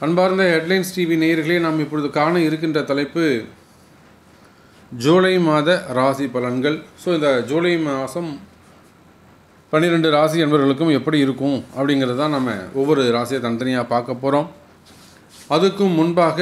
அன்பார்ந்த headlines TV நேயர்களே நாம் இப்பொழுது காண இருக்கின்ற தலைப்பு ஜூலை மாத ராசி பலன்கள் ஸோ இந்த ஜூலை மாதம் பன்னிரெண்டு ராசி என்பவர்களுக்கும் எப்படி இருக்கும் அப்படிங்கிறது தான் நம்ம ஒவ்வொரு ராசியை தனித்தனியாக பார்க்க போகிறோம் அதுக்கும் முன்பாக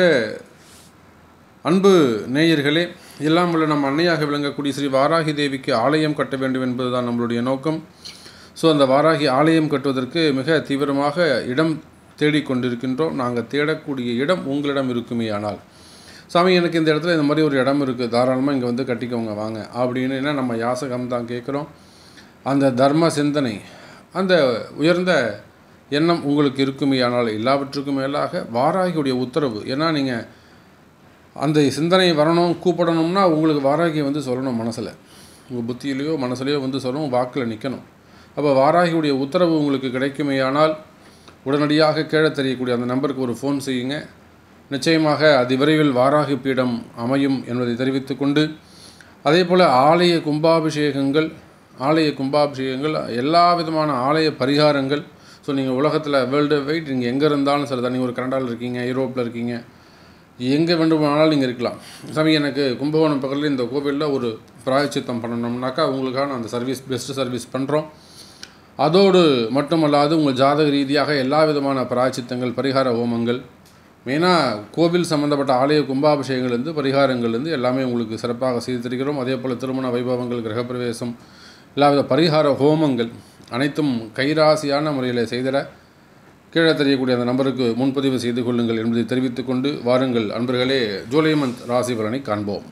அன்பு நேயர்களே எல்லாம் உள்ள நம் அன்னையாக விளங்கக்கூடிய ஸ்ரீ வாராகி தேவிக்கு ஆலயம் கட்ட வேண்டும் என்பதுதான் நம்மளுடைய நோக்கம் ஸோ அந்த வாராகி ஆலயம் கட்டுவதற்கு மிக தீவிரமாக இடம் தேடிக்கொண்டிருக்கின்றோம் நாங்கள் தேடக்கூடிய இடம் உங்களிடம் இருக்குமே ஆனால் சாமி எனக்கு இந்த இடத்துல இந்த மாதிரி ஒரு இடம் இருக்குது தாராளமாக இங்கே வந்து கட்டிக்கோங்க வாங்க அப்படின்னு என்ன நம்ம யாசகம் தான் கேட்குறோம் அந்த தர்ம சிந்தனை அந்த உயர்ந்த எண்ணம் உங்களுக்கு இருக்குமே ஆனால் எல்லாவற்றுக்கும் மேலாக வாராகியுடைய உத்தரவு ஏன்னா நீங்கள் அந்த சிந்தனை வரணும் கூப்பிடணும்னா உங்களுக்கு வாராகி வந்து சொல்லணும் மனசில் உங்கள் புத்தியிலையோ மனசுலையோ வந்து சொல்லணும் வாக்கில் நிற்கணும் அப்போ வாராகியுடைய உத்தரவு உங்களுக்கு கிடைக்குமேயானால் உடனடியாக கீழே தெரியக்கூடிய அந்த நம்பருக்கு ஒரு ஃபோன் செய்யுங்க நிச்சயமாக அதி விரைவில் வாராகி பீடம் அமையும் என்பதை தெரிவித்துக்கொண்டு அதே போல் ஆலய கும்பாபிஷேகங்கள் ஆலய கும்பாபிஷேகங்கள் எல்லா விதமான ஆலய பரிகாரங்கள் ஸோ நீங்கள் உலகத்தில் வேர்ல்டு வைட் நீங்கள் எங்கே இருந்தாலும் சரி தான் நீங்கள் ஒரு கனடாவில் இருக்கீங்க யூரோப்பில் இருக்கீங்க எங்கே வேண்டுமானாலும் நீங்கள் இருக்கலாம் சாமி எனக்கு கும்பகோணம் பக்கத்தில் இந்த கோவிலில் ஒரு பிராயச்சித்தம் பண்ணணும்னாக்கா உங்களுக்கான அந்த சர்வீஸ் பெஸ்ட்டு சர்வீஸ் பண்ணுறோம் அதோடு மட்டுமல்லாது உங்கள் ஜாதக ரீதியாக எல்லா விதமான பிராயச்சித்தங்கள் பரிகார ஹோமங்கள் மெயினாக கோவில் சம்மந்தப்பட்ட ஆலய கும்பாபிஷேகங்கள்லேருந்து பரிகாரங்கள்லேருந்து எல்லாமே உங்களுக்கு சிறப்பாக செய்து தருகிறோம் அதே போல் திருமண வைபவங்கள் கிரகப்பிரவேசம் எல்லாவித பரிகார ஹோமங்கள் அனைத்தும் கைராசியான முறையில் செய்திட கீழே தெரியக்கூடிய அந்த நம்பருக்கு முன்பதிவு செய்து கொள்ளுங்கள் என்பதை தெரிவித்துக்கொண்டு வாருங்கள் அன்பர்களே ஜூலை மந்த் ராசி பலனை காண்போம்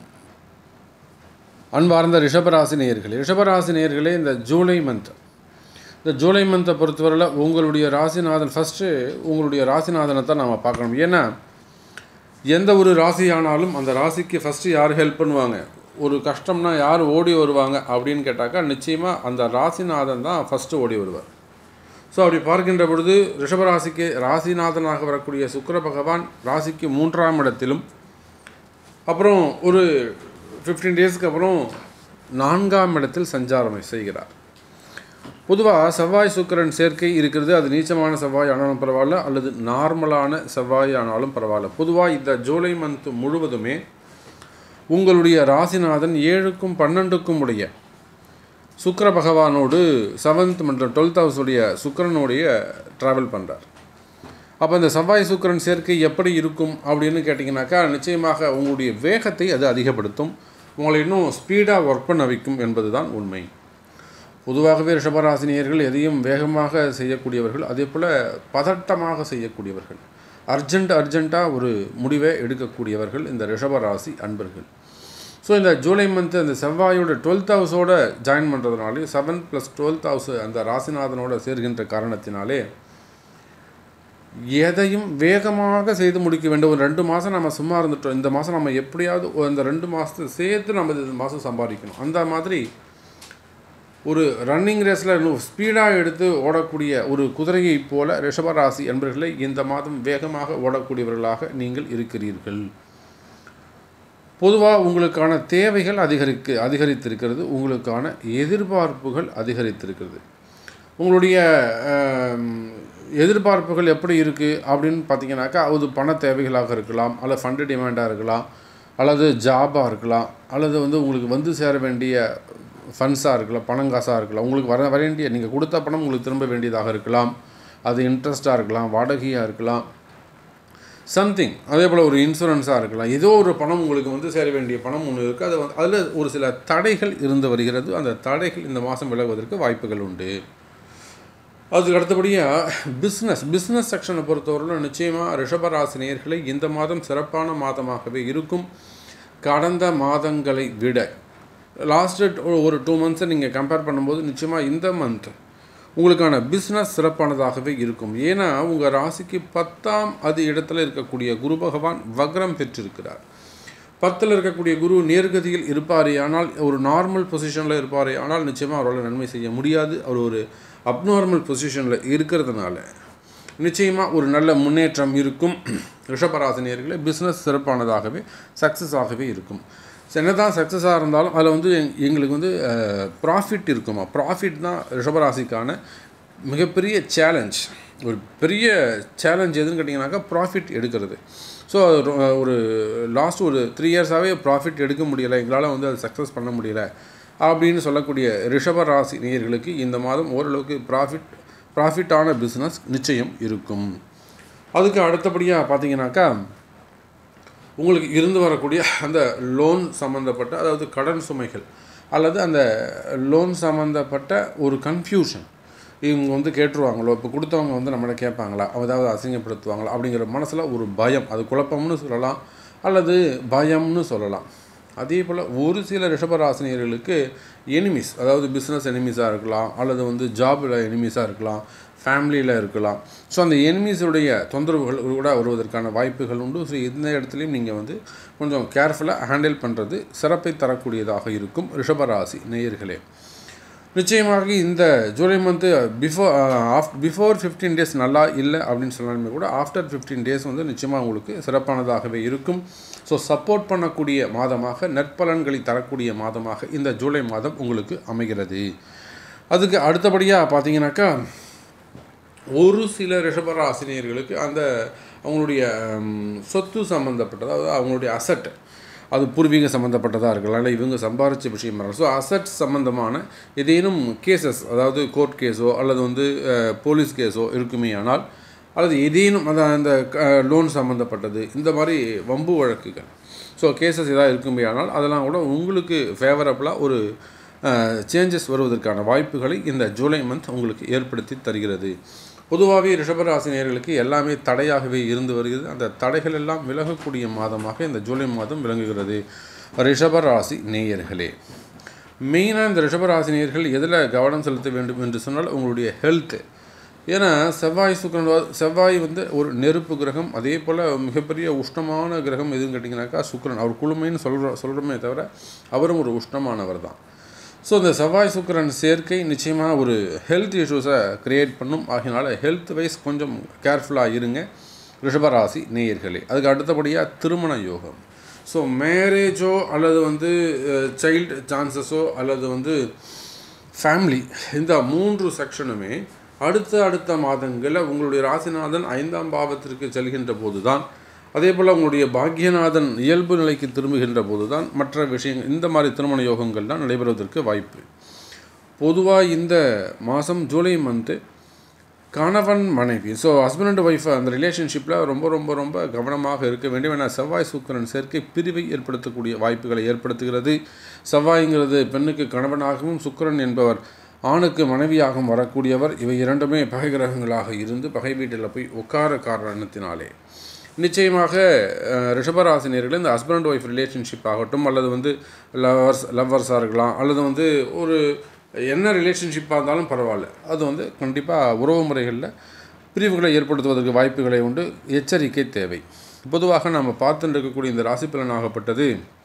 அன்பார்ந்த ரிஷபராசி நேயர்களே ரிஷபராசி நேயர்களே இந்த ஜூலை மந்த் இந்த ஜூலை மந்த்தை பொறுத்தவரையில் உங்களுடைய ராசிநாதன் ஃபஸ்ட்டு உங்களுடைய ராசிநாதனை தான் நாம் பார்க்கணும் ஏன்னா எந்த ஒரு ராசி ஆனாலும் அந்த ராசிக்கு ஃபஸ்ட்டு யார் ஹெல்ப் பண்ணுவாங்க ஒரு கஷ்டம்னா யார் ஓடி வருவாங்க அப்படின்னு கேட்டாக்கா நிச்சயமாக அந்த ராசிநாதன் தான் ஃபஸ்ட்டு ஓடி வருவார் ஸோ அப்படி பார்க்கின்ற பொழுது ரிஷபராசிக்கு ராசிநாதனாக வரக்கூடிய சுக்கர பகவான் ராசிக்கு மூன்றாம் இடத்திலும் அப்புறம் ஒரு ஃபிஃப்டீன் டேஸ்க்கு அப்புறம் நான்காம் இடத்தில் சஞ்சாரம் செய்கிறார் பொதுவாக செவ்வாய் சுக்கரன் சேர்க்கை இருக்கிறது அது நீச்சமான செவ்வாய் ஆனாலும் பரவாயில்ல அல்லது நார்மலான செவ்வாய் ஆனாலும் பரவாயில்ல பொதுவாக இந்த ஜூலை மந்த் முழுவதுமே உங்களுடைய ராசிநாதன் ஏழுக்கும் பன்னெண்டுக்கும் உடைய சுக்கர பகவானோடு செவன்த் மற்றும் டுவெல்த் ஹவுஸுடைய சுக்கரனுடைய ட்ராவல் பண்ணுறார் அப்போ இந்த செவ்வாய் சுக்கரன் சேர்க்கை எப்படி இருக்கும் அப்படின்னு கேட்டிங்கனாக்கா நிச்சயமாக உங்களுடைய வேகத்தை அது அதிகப்படுத்தும் உங்களை இன்னும் ஸ்பீடாக ஒர்க் பண்ண வைக்கும் என்பது தான் உண்மை பொதுவாகவே ரிஷபராசினியர்கள் எதையும் வேகமாக செய்யக்கூடியவர்கள் அதே போல் பதட்டமாக செய்யக்கூடியவர்கள் அர்ஜெண்ட் அர்ஜெண்ட்டாக ஒரு முடிவை எடுக்கக்கூடியவர்கள் இந்த ரிஷபராசி அன்பர்கள் ஸோ இந்த ஜூலை மந்த்து அந்த செவ்வாயோட டுவெல்த் ஹவுஸோட ஜாயின் பண்ணுறதுனாலே செவன் ப்ளஸ் டுவெல்த் ஹவுஸ் அந்த ராசிநாதனோட சேர்கின்ற காரணத்தினாலே எதையும் வேகமாக செய்து முடிக்க வேண்டும் ஒரு ரெண்டு மாதம் நம்ம சும்மா இருந்துட்டோம் இந்த மாதம் நம்ம எப்படியாவது இந்த ரெண்டு மாதத்தை சேர்த்து நம்ம இந்த மாதம் சம்பாதிக்கணும் அந்த மாதிரி ஒரு ரன்னிங் ரேஸில் இன்னும் ஸ்பீடாக எடுத்து ஓடக்கூடிய ஒரு குதிரையை போல ரிஷபராசி என்பர்களை இந்த மாதம் வேகமாக ஓடக்கூடியவர்களாக நீங்கள் இருக்கிறீர்கள் பொதுவாக உங்களுக்கான தேவைகள் அதிகரிக்க அதிகரித்திருக்கிறது உங்களுக்கான எதிர்பார்ப்புகள் அதிகரித்திருக்கிறது உங்களுடைய எதிர்பார்ப்புகள் எப்படி இருக்குது அப்படின்னு பார்த்தீங்கன்னாக்கா அது பண தேவைகளாக இருக்கலாம் அல்லது ஃபண்டு டிமாண்டாக இருக்கலாம் அல்லது ஜாபாக இருக்கலாம் அல்லது வந்து உங்களுக்கு வந்து சேர வேண்டிய ஃபண்ட்ஸாக இருக்கலாம் பணங்காசாக இருக்கலாம் உங்களுக்கு வர வேண்டிய நீங்கள் கொடுத்த பணம் உங்களுக்கு திரும்ப வேண்டியதாக இருக்கலாம் அது இன்ட்ரெஸ்ட்டாக இருக்கலாம் வாடகையாக இருக்கலாம் சம்திங் அதே போல் ஒரு இன்சூரன்ஸாக இருக்கலாம் ஏதோ ஒரு பணம் உங்களுக்கு வந்து சேர வேண்டிய பணம் ஒன்று இருக்குது அது வந்து அதில் ஒரு சில தடைகள் இருந்து வருகிறது அந்த தடைகள் இந்த மாதம் விலகுவதற்கு வாய்ப்புகள் உண்டு அதுக்கு அடுத்தபடியாக பிஸ்னஸ் பிஸ்னஸ் செக்ஷனை பொறுத்தவரையிலும் நிச்சயமாக ரிஷபராசினியர்களை இந்த மாதம் சிறப்பான மாதமாகவே இருக்கும் கடந்த மாதங்களை விட லாஸ்ட்டு ஒரு டூ மந்த்ஸை நீங்கள் கம்பேர் பண்ணும்போது நிச்சயமாக இந்த மந்த் உங்களுக்கான பிஸ்னஸ் சிறப்பானதாகவே இருக்கும் ஏன்னா உங்கள் ராசிக்கு பத்தாம் அது இடத்துல இருக்கக்கூடிய குரு பகவான் வக்ரம் பெற்றிருக்கிறார் பத்தில் இருக்கக்கூடிய குரு நேர்கதியில் இருப்பாரே ஆனால் ஒரு நார்மல் பொசிஷனில் இருப்பாரே ஆனால் நிச்சயமாக அவரால் நன்மை செய்ய முடியாது அவர் ஒரு அப்நார்மல் பொசிஷனில் இருக்கிறதுனால நிச்சயமாக ஒரு நல்ல முன்னேற்றம் இருக்கும் ரிஷபராசினியர்களே பிஸ்னஸ் சிறப்பானதாகவே சக்ஸஸ் ஆகவே இருக்கும் என்னதான் சக்ஸஸாக இருந்தாலும் அதில் வந்து எங் எங்களுக்கு வந்து ப்ராஃபிட் இருக்குமா ப்ராஃபிட் தான் ரிஷபராசிக்கான மிகப்பெரிய சேலஞ்ச் ஒரு பெரிய சேலஞ்ச் எதுன்னு கேட்டிங்கனாக்கா ப்ராஃபிட் எடுக்கிறது ஸோ ஒரு லாஸ்ட் ஒரு த்ரீ இயர்ஸாகவே ப்ராஃபிட் எடுக்க முடியலை எங்களால் வந்து அதை சக்ஸஸ் பண்ண முடியல அப்படின்னு சொல்லக்கூடிய ரிஷப ராசி நேயர்களுக்கு இந்த மாதம் ஓரளவுக்கு ப்ராஃபிட் ப்ராஃபிட்டான பிஸ்னஸ் நிச்சயம் இருக்கும் அதுக்கு அடுத்தபடியாக பார்த்தீங்கன்னாக்கா உங்களுக்கு இருந்து வரக்கூடிய அந்த லோன் சம்மந்தப்பட்ட அதாவது கடன் சுமைகள் அல்லது அந்த லோன் சம்மந்தப்பட்ட ஒரு கன்ஃபியூஷன் இவங்க வந்து கேட்டுருவாங்களோ இப்போ கொடுத்தவங்க வந்து நம்மளை கேட்பாங்களா அதாவது அசிங்கப்படுத்துவாங்களா அப்படிங்கிற மனசில் ஒரு பயம் அது குழப்பம்னு சொல்லலாம் அல்லது பயம்னு சொல்லலாம் அதே போல் ஒரு சில ரிஷபராசினியர்களுக்கு எனிமிஸ் அதாவது பிஸ்னஸ் எனிமிஸாக இருக்கலாம் அல்லது வந்து ஜாபில் எனிமிஸாக இருக்கலாம் ஃபேமிலியில் இருக்கலாம் ஸோ அந்த எனிமீஸுடைய தொந்தரவுகள் கூட வருவதற்கான வாய்ப்புகள் உண்டு ஸோ இந்த இடத்துலையும் நீங்கள் வந்து கொஞ்சம் கேர்ஃபுல்லாக ஹேண்டில் பண்ணுறது சிறப்பை தரக்கூடியதாக இருக்கும் ரிஷபராசி நேயர்களே நிச்சயமாக இந்த July month before of before fifteen days நல்லா இல்லை அப்படின்னு சொன்னாலுமே கூட ஆஃப்டர் ஃபிஃப்டீன் டேஸ் வந்து நிச்சயமாக உங்களுக்கு சிறப்பானதாகவே இருக்கும் ஸோ சப்போர்ட் பண்ணக்கூடிய மாதமாக நற்பலன்களை தரக்கூடிய மாதமாக இந்த ஜூலை மாதம் உங்களுக்கு அமைகிறது அதுக்கு அடுத்தபடியாக பார்த்தீங்கன்னாக்கா ஒரு சில ரிஷபராசினியர்களுக்கு அந்த அவங்களுடைய ம், சொத்து சம்மந்தப்பட்டது அதாவது அவங்களுடைய அசட் அது பூர்வீக சம்மந்தப்பட்டதாக இருக்கலாம் இல்லை இவங்க சம்பாரிச்ச விஷயம் இருக்கலாம் ஸோ அசட் சம்மந்தமான ஏதேனும் கேசஸ் அதாவது கோர்ட் கேஸோ அல்லது வந்து அஹ், போலீஸ் கேஸோ இருக்குமே ஆனால் அல்லது ஏதேனும் அந்த அந்த லோன் சம்மந்தப்பட்டது இந்த மாதிரி வம்பு வழக்குகள் ஸோ கேசஸ் ஏதாவது இருக்குமே ஆனால் அதெல்லாம் கூட உங்களுக்கு ஃபேவரபுளாக ஒரு சேஞ்சஸ் வருவதற்கான வாய்ப்புகளை இந்த ஜூலை மந்த் உங்களுக்கு ஏற்படுத்தி தருகிறது பொதுவாகவே ரிஷபராசினியர்களுக்கு எல்லாமே தடையாகவே இருந்து வருகிறது அந்த தடைகள் எல்லாம் விலகக்கூடிய மாதமாக இந்த ஜூலை மாதம் விளங்குகிறது ரிஷபராசி நேயர்களே மெயினாக இந்த ரிஷபராசினியர்கள் எதில் கவனம் செலுத்த வேண்டும் என்று சொன்னால் உங்களுடைய ஹெல்த்து ஏன்னா செவ்வாய் சுக்கரன் வ- செவ்வாய் வந்து ஒரு நெருப்பு கிரகம் அதே போல் மிகப்பெரிய உஷ்ணமான கிரகம் எதுன்னு கேட்டிங்கனாக்கா சுக்கிரன் அவர் குளுமைன்னு சொல்கிற சொல்கிறோமே தவிர அவரும் ஒரு உஷ்ணமானவர் தான் ஸோ இந்த செவ்வாய் சுக்கிரன் சேர்க்கை நிச்சயமாக ஒரு ஹெல்த் இஷ்யூஸை க்ரியேட் பண்ணும் ஆகினால ஹெல்த் வைஸ் கொஞ்சம் கேர்ஃபுல்லாக இருங்க ரிஷபராசி நேயர்களே அதுக்கு அடுத்தபடியாக திருமண யோகம் ஸோ மேரேஜோ அல்லது வந்து சைல்டு சான்சஸோ அல்லது வந்து ஃபேமிலி இந்த மூன்று செக்ஷனுமே அடுத்த அடுத்த மாதங்களில் உங்களுடைய ராசிநாதன் ஐந்தாம் பாவத்திற்கு செல்கின்ற போது தான் அதே போல் உங்களுடைய பாக்யநாதன் இயல்பு நிலைக்கு திரும்புகின்ற போது தான் மற்ற விஷயங்கள் இந்த மாதிரி திருமண யோகங்கள் தான் நடைபெறுவதற்கு வாய்ப்பு பொதுவாக இந்த மாதம் ஜூலை மந்த்து கணவன் மனைவி ஸோ ஹஸ்பண்ட் அண்ட் ஒய்ஃப் அந்த ரிலேஷன்ஷிப்பில் ரொம்ப ரொம்ப ரொம்ப கவனமாக இருக்க வேண்டும் ஏன்னா செவ்வாய் சுக்கிரன் சேர்க்கை பிரிவை ஏற்படுத்தக்கூடிய வாய்ப்புகளை ஏற்படுத்துகிறது செவ்வாய்ங்கிறது பெண்ணுக்கு கணவனாகவும் சுக்கிரன் என்பவர் ஆணுக்கு மனைவியாகவும் வரக்கூடியவர் இவை இரண்டுமே பகை கிரகங்களாக இருந்து பகை வீட்டில் போய் உட்கார காரணத்தினாலே நிச்சயமாக அஹ், ரிஷபராசினியர்கள் இந்த ஹஸ்பண்ட் அண்ட் ஒய்ஃப் ரிலேஷன்ஷிப் ஆகட்டும் அல்லது வந்து லவர்ஸ் லவ்வர்ஸாக இருக்கலாம் அல்லது வந்து ஒரு என்ன ரிலேஷன்ஷிப்பாக இருந்தாலும் பரவாயில்ல அது வந்து கண்டிப்பாக உறவு முறைகளில் பிரிவுகளை ஏற்படுத்துவதற்கு வாய்ப்புகளை உண்டு எச்சரிக்கை தேவை பொதுவாக நாம் பார்த்துட்டு இருக்கக்கூடிய இந்த ராசி பலன் ஆகப்பட்டது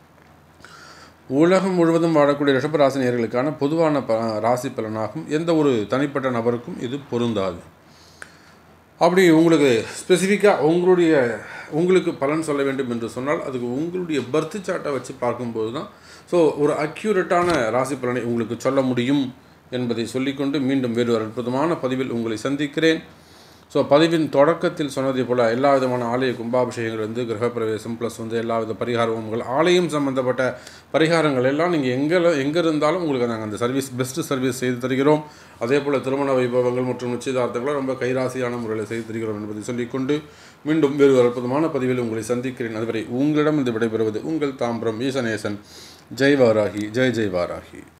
உலகம் முழுவதும் வாழக்கூடிய ரிஷபராசினியர்களுக்கான பொதுவான ப ராசி பலனாகும் எந்த ஒரு தனிப்பட்ட நபருக்கும் இது பொருந்தாது அப்படி உங்களுக்கு ஸ்பெசிஃபிக்காக உங்களுடைய உங்களுக்கு பலன் சொல்ல வேண்டும் என்று சொன்னால் அதுக்கு உங்களுடைய பர்த் சார்ட்டை வச்சு பார்க்கும்போது தான் ஸோ ஒரு அக்யூரேட்டான ராசி பலனை உங்களுக்கு சொல்ல முடியும் என்பதை சொல்லிக்கொண்டு மீண்டும் வேறு ஒரு அற்புதமான பதிவில் உங்களை சந்திக்கிறேன் ஸோ பதிவின் தொடக்கத்தில் சொன்னதை போல் எல்லா விதமான ஆலய கும்பாபிஷேகங்கள் வந்து கிரகப்பிரவேசம் ப்ளஸ் வந்து எல்லா வித பரிகாரங்கள் ஆலயம் சம்பந்தப்பட்ட பரிகாரங்கள் எல்லாம் நீங்கள் எங்கே எங்கே இருந்தாலும் உங்களுக்கு நாங்கள் அந்த சர்வீஸ் பெஸ்ட்டு சர்வீஸ் செய்து தருகிறோம் அதே போல் திருமண வைபவங்கள் மற்றும் நிச்சயதார்த்தங்களை ரொம்ப கைராசியான முறையில் செய்து தருகிறோம் என்பதை சொல்லிக்கொண்டு மீண்டும் வேறு ஒரு அற்புதமான பதிவில் உங்களை சந்திக்கிறேன் அதுவரை உங்களிடம் இது விடைபெறுவது உங்கள் தாம்பரம் ஈசநேசன் ஜெய் வாராகி ஜெய் ஜெய் வாராகி